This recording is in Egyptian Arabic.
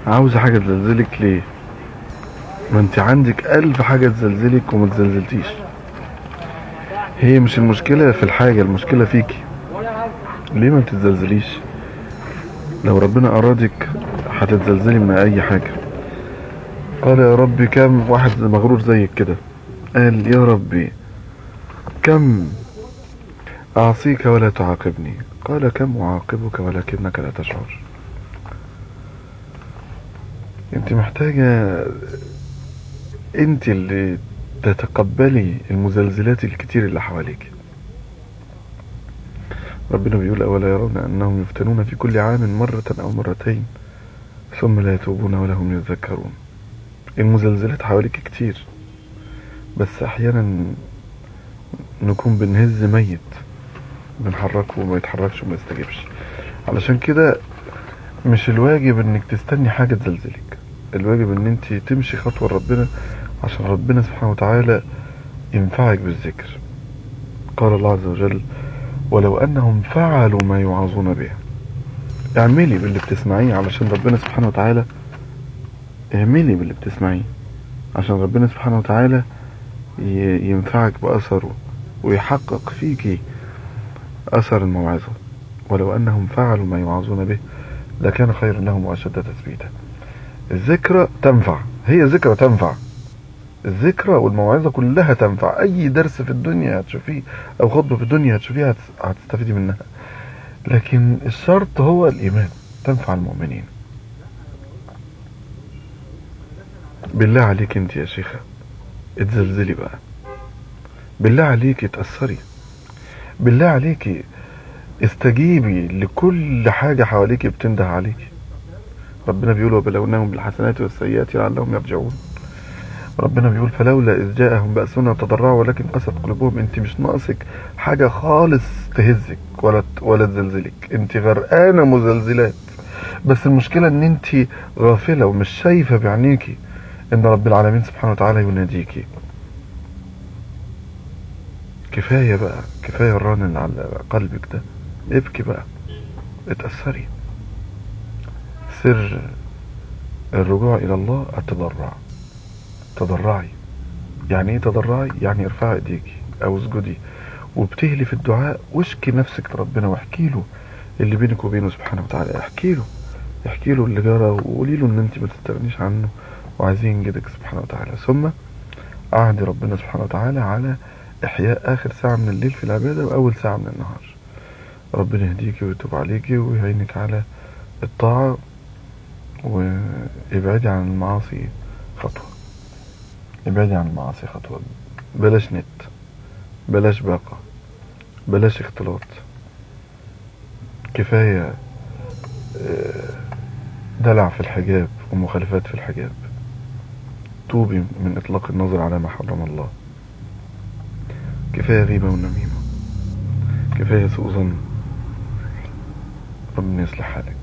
عاوزة حاجة تزلزلك ليه ما انت عندك ألف حاجة تزلزلك وما تزلزلتيش هي مش المشكلة في الحاجة المشكلة فيكي ليه ما بتتزلزليش لو ربنا أرادك هتتزلزلي من أي حاجة قال يا ربي كم واحد مغرور زيك كده قال يا ربي كم أعصيك ولا تعاقبني قال كم أعاقبك ولكنك لا تشعر انت محتاجة انت اللي تتقبلي المزلزلات الكتير اللي حواليك ربنا بيقول أولا يرون أنهم يفتنون في كل عام مرة أو مرتين ثم لا يتوبون ولا هم يذكرون المزلزلات حواليك كتير بس أحيانا نكون بنهز ميت بنحركه وما يتحركش وما يستجيبش علشان كده مش الواجب انك تستني حاجة تزلزلك الواجب ان انت تمشي خطوة ربنا عشان ربنا سبحانه وتعالى ينفعك بالذكر قال الله عز وجل ولو انهم فعلوا ما يوعظون به اعملي باللي بتسمعيه علشان ربنا سبحانه وتعالى اعملي باللي بتسمعيه عشان ربنا سبحانه وتعالى ينفعك بأثره ويحقق فيك أثر الموعظة ولو أنهم فعلوا ما يوعظون به لكان خيرا لهم وأشد تثبيتا الذكرى تنفع هي ذكرى تنفع الذكرى والموعظة كلها تنفع أي درس في الدنيا هتشوفيه أو خطبة في الدنيا هتشوفيها هتستفيدي منها لكن الشرط هو الإيمان تنفع المؤمنين بالله عليك انت يا شيخة اتزلزلي بقى بالله عليك اتأثري بالله عليك استجيبي لكل حاجة حواليك بتنده عليك ربنا بيقول وبلوناهم بالحسنات والسيئات لعلهم يرجعون ربنا بيقول فلولا إذ جاءهم بأسنا تضرعوا ولكن قست قلوبهم انت مش ناقصك حاجة خالص تهزك ولا ولا تزلزلك انت غرقانة مزلزلات بس المشكلة ان انت غافلة ومش شايفة بعينيكي ان رب العالمين سبحانه وتعالى يناديكي كفاية بقى كفاية الران اللي على قلبك ده ابكي بقى اتأثري سر الرجوع إلى الله التضرع تضرعي يعني ايه تضرعي يعني ارفعي ايديكي او اسجدي وابتهلي في الدعاء واشكي نفسك لربنا واحكي له اللي بينك وبينه سبحانه وتعالى احكي له احكي له اللي جرى وقولي له ان انت ما تستغنيش عنه وعايزين جدك سبحانه وتعالى ثم أعد ربنا سبحانه وتعالى على إحياء آخر ساعة من الليل في العبادة وأول ساعة من النهار ربنا يهديكي ويتوب عليكي ويعينك على الطاعة وابعدي عن المعاصي خطوة ابعدي عن المعاصي خطوة بلاش نت بلاش باقة بلاش اختلاط كفاية دلع في الحجاب ومخالفات في الحجاب توبي من إطلاق النظر على ما حرم الله كفاية غيبة ونميمة كفاية سوء ظن ربنا يصلح حالك